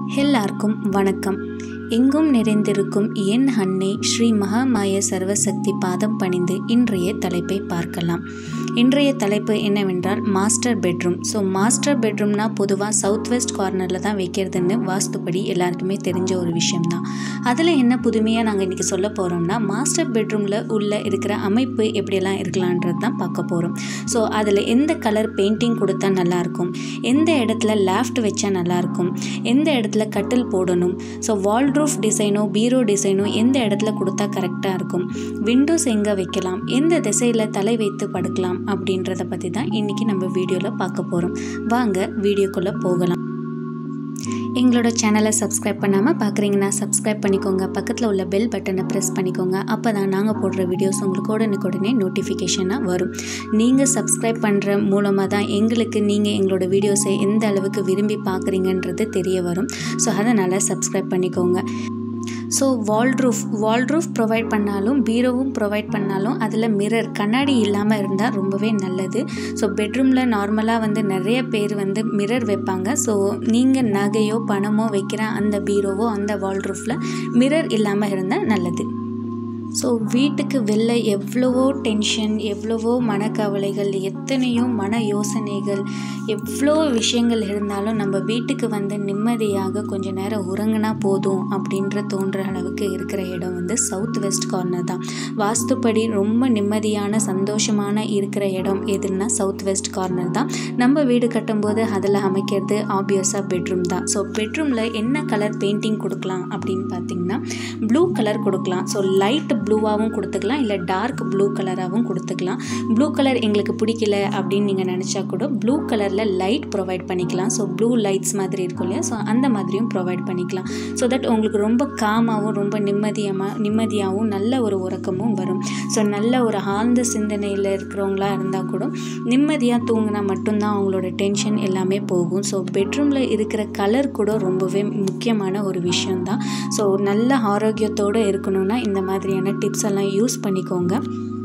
எல்லாருக்கும் வணக்கம் எங்கும் நிறைந்திருக்கும் என் அன்னை ஸ்ரீ மகாமாய சர்வசக்தி பாதம் பணிந்து இன்றைய தலைப்பை பார்க்கலாம் இன்றைய தலைப்பு என்னவென்றால் மாஸ்டர் பெட்ரூம் ஸோ மாஸ்டர் பெட்ரூம்னா பொதுவாக சவுத் வெஸ்ட் கார்னரில் தான் வைக்கிறதுன்னு வாஸ்துப்படி எல்லாருக்குமே தெரிஞ்ச ஒரு விஷயம்தான் அதில் என்ன புதுமையாக நாங்கள் இன்றைக்கி சொல்ல போகிறோம்னா மாஸ்டர் பெட்ரூமில் உள்ள இருக்கிற அமைப்பு எப்படியெல்லாம் இருக்கலான்றது தான் பார்க்க போகிறோம் ஸோ அதில் எந்த கலர் பெயிண்டிங் கொடுத்தா நல்லாயிருக்கும் எந்த இடத்துல லேஃப்ட் வச்சா நல்லாயிருக்கும் எந்த இடத்துல கட்டில் போடணும் ஸோ வால்ட்ரூஃப் டிசைனோ பீரோ டிசைனோ எந்த இடத்துல கொடுத்தா கரெக்டாக இருக்கும் விண்டோஸ் எங்கே வைக்கலாம் எந்த திசையில் தலை வைத்து படுக்கலாம் அப்படின்றத பற்றி தான் இன்றைக்கி நம்ம வீடியோவில் பார்க்க போகிறோம் வாங்க வீடியோக்குள்ளே போகலாம் எங்களோட சேனலை சப்ஸ்கிரைப் பண்ணாமல் பார்க்குறீங்கன்னா சப்ஸ்கிரைப் பண்ணிக்கோங்க பக்கத்தில் உள்ள பெல் பட்டனை ப்ரெஸ் பண்ணிக்கோங்க அப்போ தான் நாங்கள் போடுற வீடியோஸ் உங்களுக்கு உடனுக்குடனே நோட்டிஃபிகேஷனாக வரும் நீங்கள் சப்ஸ்கிரைப் பண்ணுற மூலமாக தான் எங்களுக்கு நீங்கள் எங்களோட வீடியோஸை எந்த அளவுக்கு விரும்பி பார்க்குறீங்கன்றது தெரிய வரும் ஸோ அதனால் சப்ஸ்கிரைப் பண்ணிக்கோங்க ஸோ வால்ட்ரூஃப் வால்ட்ரூஃப் ப்ரொவைட் பண்ணாலும் பீரோவும் ப்ரொவைட் பண்ணாலும் அதில் மிரர் கண்ணாடி இல்லாமல் இருந்தால் ரொம்பவே நல்லது ஸோ பெட்ரூமில் நார்மலாக வந்து நிறைய பேர் வந்து மிரர் வைப்பாங்க ஸோ நீங்கள் நகையோ பணமோ வைக்கிற அந்த பீரோவோ அந்த வால்ட்ரூஃபில் மிரர் இல்லாமல் இருந்தால் நல்லது ஸோ வீட்டுக்கு வெளில எவ்வளவோ டென்ஷன் எவ்வளவோ மனக்கவலைகள் எத்தனையோ மன யோசனைகள் எவ்வளோ விஷயங்கள் இருந்தாலும் நம்ம வீட்டுக்கு வந்து நிம்மதியாக கொஞ்ச நேரம் உறங்கினா போதும் அப்படின்ற தோன்ற அளவுக்கு இருக்கிற இடம் வந்து சவுத் வெஸ்ட் கார்னர் தான் வாஸ்துப்படி ரொம்ப நிம்மதியான சந்தோஷமான இருக்கிற இடம் எதுன்னா சவுத் வெஸ்ட் கார்னர் தான் நம்ம வீடு கட்டும்போது அதில் அமைக்கிறது ஆப்வியஸாக பெட்ரூம் தான் ஸோ பெட்ரூமில் என்ன கலர் பெயிண்டிங் கொடுக்கலாம் அப்படின்னு பார்த்தீங்கன்னா ப்ளூ கலர் கொடுக்கலாம் ஸோ லைட் ப்ளூவாகவும் கொடுத்துக்கலாம் இல்லை டார்க் ப்ளூ கலராகவும் கொடுத்துக்கலாம் ப்ளூ கலர் எங்களுக்கு பிடிக்கல அப்படின்னு நீங்கள் நினச்சா கூட ப்ளூ கலரில் லைட் ப்ரொவைட் பண்ணிக்கலாம் ஸோ ப்ளூ லைட்ஸ் மாதிரி இருக்கும் இல்லையா ஸோ அந்த மாதிரியும் ப்ரொவைட் பண்ணிக்கலாம் ஸோ தட் உங்களுக்கு ரொம்ப காமாகவும் ரொம்ப நிம்மதியமாக நிம்மதியாகவும் நல்ல ஒரு உறக்கமும் வரும் ஸோ நல்ல ஒரு ஆழ்ந்த சிந்தனையில் இருக்கிறவங்களா இருந்தால் கூட நிம்மதியாக தூங்கினா மட்டும்தான் அவங்களோட டென்ஷன் எல்லாமே போகும் ஸோ பெட்ரூமில் இருக்கிற கலர் கூட ரொம்பவே முக்கியமான ஒரு விஷயந்தான் ஸோ நல்ல ஆரோக்கியத்தோடு இருக்கணும்னா இந்த மாதிரியான டிப்ஸ் எல்லாம் யூஸ் பண்ணிக்கோங்க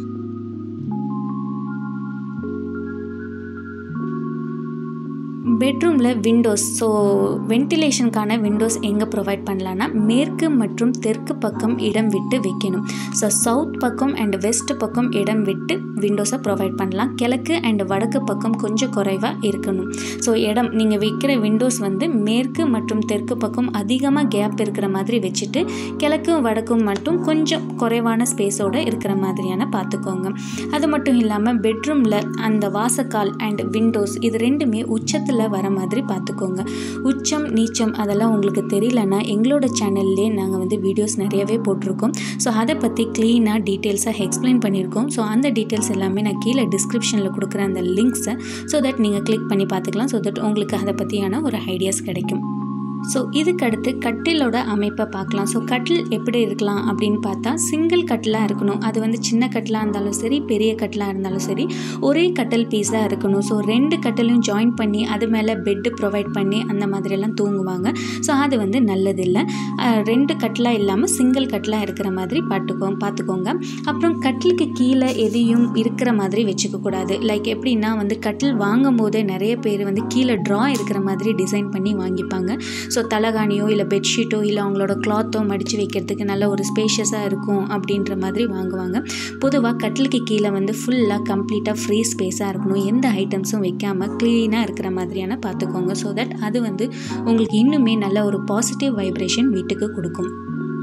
பெட்ரூமில் விண்டோஸ் ஸோ வென்டிலேஷனுக்கான விண்டோஸ் எங்கே ப்ரொவைட் பண்ணலான்னா மேற்கு மற்றும் தெற்கு பக்கம் இடம் விட்டு வைக்கணும் ஸோ சவுத் பக்கம் அண்ட் வெஸ்ட் பக்கம் இடம் விட்டு விண்டோஸை ப்ரொவைட் பண்ணலாம் கிழக்கு அண்ட் வடக்கு பக்கம் கொஞ்சம் குறைவாக இருக்கணும் ஸோ இடம் நீங்கள் வைக்கிற விண்டோஸ் வந்து மேற்கு மற்றும் தெற்கு பக்கம் அதிகமாக கேப் இருக்கிற மாதிரி வச்சுட்டு கிழக்கும் வடக்கும் மட்டும் கொஞ்சம் குறைவான ஸ்பேஸோடு இருக்கிற மாதிரியான பார்த்துக்கோங்க அது மட்டும் இல்லாமல் பெட்ரூமில் அந்த வாசக்கால் அண்ட் விண்டோஸ் இது ரெண்டுமே உச்சத்தில் பக்கத்தில் வர மாதிரி பார்த்துக்கோங்க உச்சம் நீச்சம் அதெல்லாம் உங்களுக்கு தெரியலன்னா எங்களோட சேனல்லே நாங்கள் வந்து வீடியோஸ் நிறையவே போட்டிருக்கோம் ஸோ அதை பற்றி க்ளீனாக டீட்டெயில்ஸாக எக்ஸ்பிளைன் பண்ணியிருக்கோம் ஸோ அந்த டீட்டெயில்ஸ் எல்லாமே நான் கீழே டிஸ்கிரிப்ஷனில் கொடுக்குற அந்த லிங்க்ஸை ஸோ தட் நீங்கள் கிளிக் பண்ணி பார்த்துக்கலாம் ஸோ தட் உங்களுக்கு அதை பற்றியான ஒரு ஐடியாஸ் கிடைக்கும் ஸோ இதுக்கு அடுத்து கட்டிலோட அமைப்பை பார்க்கலாம் ஸோ கட்டில் எப்படி இருக்கலாம் அப்படின்னு பார்த்தா சிங்கிள் கட்டிலாக இருக்கணும் அது வந்து சின்ன கட்டிலாக இருந்தாலும் சரி பெரிய கட்டிலாக இருந்தாலும் சரி ஒரே கட்டில் பீஸாக இருக்கணும் ஸோ ரெண்டு கட்டிலும் ஜாயின் பண்ணி அது மேலே பெட்டு ப்ரொவைட் பண்ணி அந்த மாதிரியெல்லாம் தூங்குவாங்க ஸோ அது வந்து நல்லதில்லை ரெண்டு கட்டிலாக இல்லாமல் சிங்கிள் கட்டிலாக இருக்கிற மாதிரி பார்த்துக்கோ பார்த்துக்கோங்க அப்புறம் கட்டிலுக்கு கீழே எதையும் இருக்கிற மாதிரி வச்சுக்கக்கூடாது லைக் எப்படின்னா வந்து கட்டில் வாங்கும் போதே நிறைய பேர் வந்து கீழே ட்ரா இருக்கிற மாதிரி டிசைன் பண்ணி வாங்கிப்பாங்க ஸோ தலகாணியோ இல்லை பெட்ஷீட்டோ இல்லை அவங்களோட கிளாத்தோ மடித்து வைக்கிறதுக்கு நல்ல ஒரு ஸ்பேஷியஸாக இருக்கும் அப்படின்ற மாதிரி வாங்குவாங்க பொதுவாக கட்டிலுக்கு கீழே வந்து ஃபுல்லாக கம்ப்ளீட்டாக ஃப்ரீ ஸ்பேஸாக இருக்கணும் எந்த ஐட்டம்ஸும் வைக்காமல் க்ளீனாக இருக்கிற மாதிரியான பார்த்துக்கோங்க ஸோ தட் அது வந்து உங்களுக்கு இன்னுமே நல்ல ஒரு பாசிட்டிவ் வைப்ரேஷன் வீட்டுக்கு கொடுக்கும்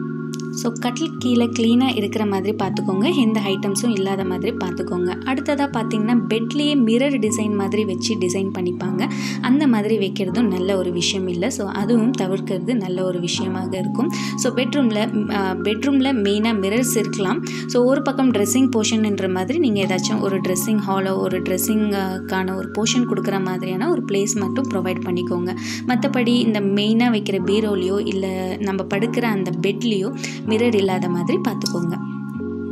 ஸோ கட்டில் கீழே க்ளீனாக இருக்கிற மாதிரி பார்த்துக்கோங்க எந்த ஐட்டம்ஸும் இல்லாத மாதிரி பார்த்துக்கோங்க அடுத்ததாக பார்த்தீங்கன்னா பெட்லேயே மிரர் டிசைன் மாதிரி வச்சு டிசைன் பண்ணிப்பாங்க அந்த மாதிரி வைக்கிறதும் நல்ல ஒரு விஷயம் இல்லை ஸோ அதுவும் தவிர்க்கிறது நல்ல ஒரு விஷயமாக இருக்கும் ஸோ பெட்ரூமில் பெட்ரூமில் மெயினாக மிரர்ஸ் இருக்கலாம் ஸோ ஒரு பக்கம் ட்ரெஸ்ஸிங் போர்ஷன்ன்ற மாதிரி நீங்கள் ஏதாச்சும் ஒரு ட்ரெஸ்ஸிங் ஹாலோ ஒரு ட்ரெஸ்ஸிங்கான ஒரு போர்ஷன் கொடுக்குற மாதிரியான ஒரு பிளேஸ் மட்டும் ப்ரொவைட் பண்ணிக்கோங்க மற்றபடி இந்த மெயினாக வைக்கிற பீரோலையோ இல்லை நம்ம படுக்கிற அந்த பெட்லேயோ மிரர் இல்லாத மாதிரி பார்த்துக்கோங்க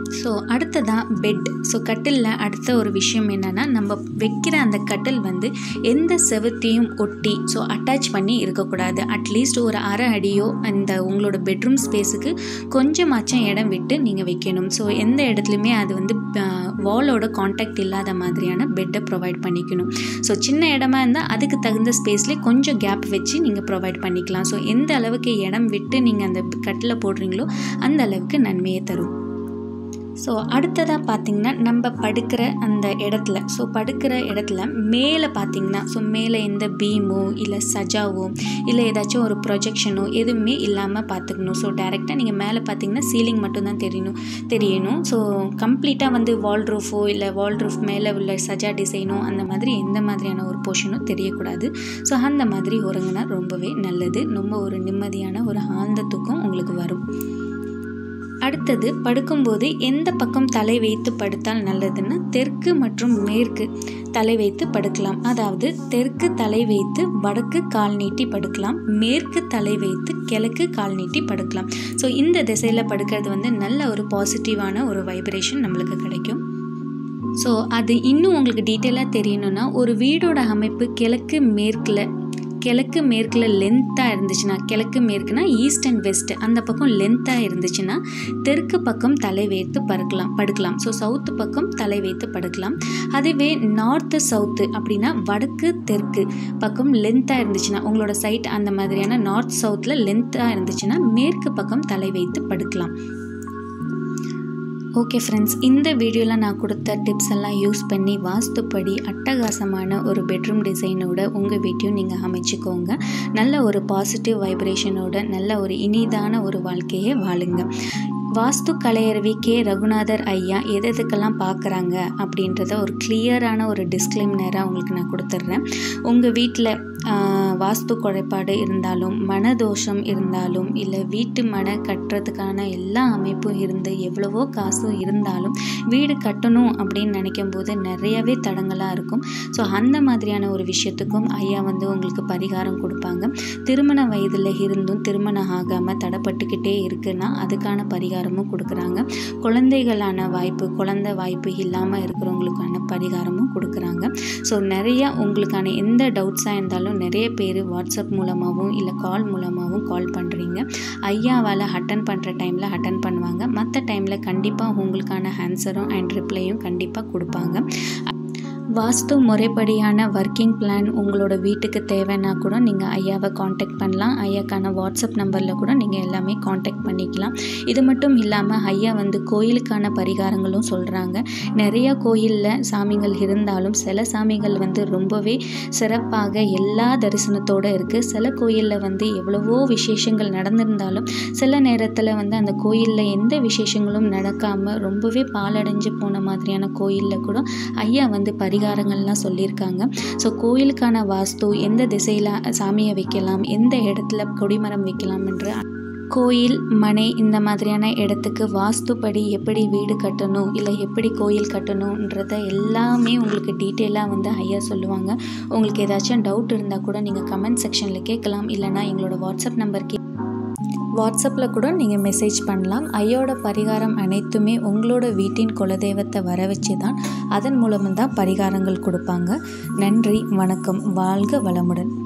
ஸோ அடுத்ததான் பெட் ஸோ கட்டிலில் அடுத்த ஒரு விஷயம் என்னென்னா நம்ம வைக்கிற அந்த கட்டில் வந்து எந்த செவத்தையும் ஒட்டி ஸோ அட்டாச் பண்ணி இருக்கக்கூடாது அட்லீஸ்ட் ஒரு அரை அடியோ அந்த உங்களோட பெட்ரூம் ஸ்பேஸுக்கு கொஞ்சமாச்சும் இடம் விட்டு நீங்கள் வைக்கணும் ஸோ எந்த இடத்துலையுமே அது வந்து வாலோட காண்டாக்ட் இல்லாத மாதிரியான பெட்டை ப்ரொவைட் பண்ணிக்கணும் ஸோ சின்ன இடமா இருந்தால் அதுக்கு தகுந்த ஸ்பேஸ்லேயே கொஞ்சம் கேப் வச்சு நீங்கள் ப்ரொவைட் பண்ணிக்கலாம் ஸோ எந்த அளவுக்கு இடம் விட்டு நீங்கள் அந்த கட்டில் போடுறீங்களோ அந்த அளவுக்கு நன்மையை தரும் ஸோ அடுத்ததாக பார்த்திங்கன்னா நம்ம படுக்கிற அந்த இடத்துல ஸோ படுக்கிற இடத்துல மேலே பார்த்திங்கன்னா ஸோ மேலே எந்த பீமோ இல்லை சஜாவோ இல்லை ஏதாச்சும் ஒரு ப்ரொஜெக்ஷனோ எதுவுமே இல்லாமல் பார்த்துக்கணும் ஸோ டேரெக்டாக நீங்கள் மேலே பார்த்தீங்கன்னா சீலிங் மட்டும்தான் தெரியணும் தெரியணும் ஸோ கம்ப்ளீட்டாக வந்து வால் ரூஃபோ இல்லை வால் ரூஃப் மேலே உள்ள சஜா டிசைனோ அந்த மாதிரி எந்த மாதிரியான ஒரு போர்ஷனும் தெரியக்கூடாது ஸோ அந்த மாதிரி உறங்கினா ரொம்பவே நல்லது ரொம்ப ஒரு நிம்மதியான ஒரு ஆழ்ந்த தூக்கம் உங்களுக்கு வரும் அடுத்தது படுக்கும்போது எந்த பக்கம் தலை வைத்து படுத்தால் நல்லதுன்னா தெற்கு மற்றும் மேற்கு தலை வைத்து படுக்கலாம் அதாவது தெற்கு தலை வைத்து வடக்கு கால் நீட்டி படுக்கலாம் மேற்கு தலை வைத்து கிழக்கு கால் நீட்டி படுக்கலாம் ஸோ இந்த திசையில் படுக்கிறது வந்து நல்ல ஒரு பாசிட்டிவான ஒரு வைப்ரேஷன் நம்மளுக்கு கிடைக்கும் ஸோ அது இன்னும் உங்களுக்கு டீட்டெயிலாக தெரியணும்னா ஒரு வீடோட அமைப்பு கிழக்கு மேற்கில் கிழக்கு மேற்கில் லென்த்தாக இருந்துச்சுன்னா கிழக்கு மேற்குனா ஈஸ்ட் அண்ட் வெஸ்ட் அந்த பக்கம் லென்த்தாக இருந்துச்சுன்னா தெற்கு பக்கம் தலை வைத்து படுக்கலாம் படுக்கலாம் ஸோ சவுத்து பக்கம் தலை வைத்து படுக்கலாம் அதுவே நார்த்து சவுத்து அப்படின்னா வடக்கு தெற்கு பக்கம் லென்த்தாக இருந்துச்சுன்னா உங்களோட சைட் அந்த மாதிரியான நார்த் சவுத்தில் லென்த்தாக இருந்துச்சுன்னா மேற்கு பக்கம் தலை வைத்து படுக்கலாம் ஓகே ஃப்ரெண்ட்ஸ் இந்த வீடியோவில் நான் கொடுத்த டிப்ஸ் எல்லாம் யூஸ் பண்ணி வாஸ்துப்படி அட்டகாசமான ஒரு பெட்ரூம் டிசைனோட உங்கள் வீட்டையும் நீங்கள் அமைச்சுக்கோங்க நல்ல ஒரு பாசிட்டிவ் வைப்ரேஷனோட நல்ல ஒரு இனிதான ஒரு வாழ்க்கையை வாழுங்க வாஸ்து கலையரவி கே ரகுநாதர் ஐயா எது எதுக்கெல்லாம் பார்க்குறாங்க அப்படின்றத ஒரு கிளியரான ஒரு டிஸ்க்ளைமராக உங்களுக்கு நான் கொடுத்துட்றேன் உங்கள் வீட்டில் வாஸ்து குறைபாடு இருந்தாலும் மனதோஷம் இருந்தாலும் இல்லை வீட்டு மன கட்டுறதுக்கான எல்லா அமைப்பும் இருந்து எவ்வளவோ காசும் இருந்தாலும் வீடு கட்டணும் அப்படின்னு நினைக்கும் போது நிறையவே தடங்களாக இருக்கும் ஸோ அந்த மாதிரியான ஒரு விஷயத்துக்கும் ஐயா வந்து உங்களுக்கு பரிகாரம் கொடுப்பாங்க திருமண வயதில் இருந்தும் திருமணம் ஆகாமல் தடப்பட்டுக்கிட்டே இருக்குன்னா அதுக்கான பரிகாரமும் கொடுக்குறாங்க குழந்தைகளான வாய்ப்பு குழந்தை வாய்ப்பு இல்லாமல் இருக்கிறவங்களுக்கான பரிகாரமும் கொடுக்குறாங்க ஸோ நிறையா உங்களுக்கான எந்த டவுட்ஸாக இருந்தாலும் நிறைய பேர் வாட்ஸ்அப் மூலமாகவும் இல்லை கால் மூலமாகவும் கால் பண்ணுறீங்க ஐயாவால் அட்டன் பண்ணுற டைமில் அட்டன் பண்ணுவாங்க மற்ற டைமில் கண்டிப்பாக உங்களுக்கான ஆன்சரும் அண்ட் ரிப்ளையும் கண்டிப்பாக கொடுப்பாங்க வாஸ்து முறைப்படியான ஒர்க்கிங் பிளான் உங்களோட வீட்டுக்கு தேவைன்னா கூட நீங்கள் ஐயாவை காண்டாக்ட் பண்ணலாம் ஐயாக்கான வாட்ஸ்அப் நம்பரில் கூட நீங்கள் எல்லாமே காண்டாக்ட் பண்ணிக்கலாம் இது மட்டும் இல்லாமல் ஐயா வந்து கோயிலுக்கான பரிகாரங்களும் சொல்கிறாங்க நிறையா கோயிலில் சாமிகள் இருந்தாலும் சில சாமிகள் வந்து ரொம்பவே சிறப்பாக எல்லா தரிசனத்தோடு இருக்குது சில கோயிலில் வந்து எவ்வளவோ விசேஷங்கள் நடந்திருந்தாலும் சில நேரத்தில் வந்து அந்த கோயிலில் எந்த விசேஷங்களும் நடக்காமல் ரொம்பவே பாலடைஞ்சு போன மாதிரியான கோயிலில் கூட ஐயா வந்து பரிகாரங்கள்லாம் சொல்லியிருக்காங்க ஸோ கோயிலுக்கான வாஸ்து எந்த திசையில் சாமியை வைக்கலாம் எந்த இடத்துல கொடிமரம் வைக்கலாம் என்று கோயில் மனை இந்த மாதிரியான இடத்துக்கு வாஸ்துப்படி எப்படி வீடு கட்டணும் இல்லை எப்படி கோயில் கட்டணுன்றத எல்லாமே உங்களுக்கு டீட்டெயிலாக வந்து ஐயா சொல்லுவாங்க உங்களுக்கு ஏதாச்சும் டவுட் இருந்தால் கூட நீங்கள் கமெண்ட் செக்ஷனில் கேட்கலாம் இல்லைனா எங்களோட வாட்ஸ்அப் நம்பருக்கு வாட்ஸ்அப்பில் கூட நீங்கள் மெசேஜ் பண்ணலாம் ஐயோட பரிகாரம் அனைத்துமே உங்களோட வீட்டின் குலதெய்வத்தை வர வச்சு தான் அதன் மூலமாக தான் பரிகாரங்கள் கொடுப்பாங்க நன்றி வணக்கம் வாழ்க வளமுடன்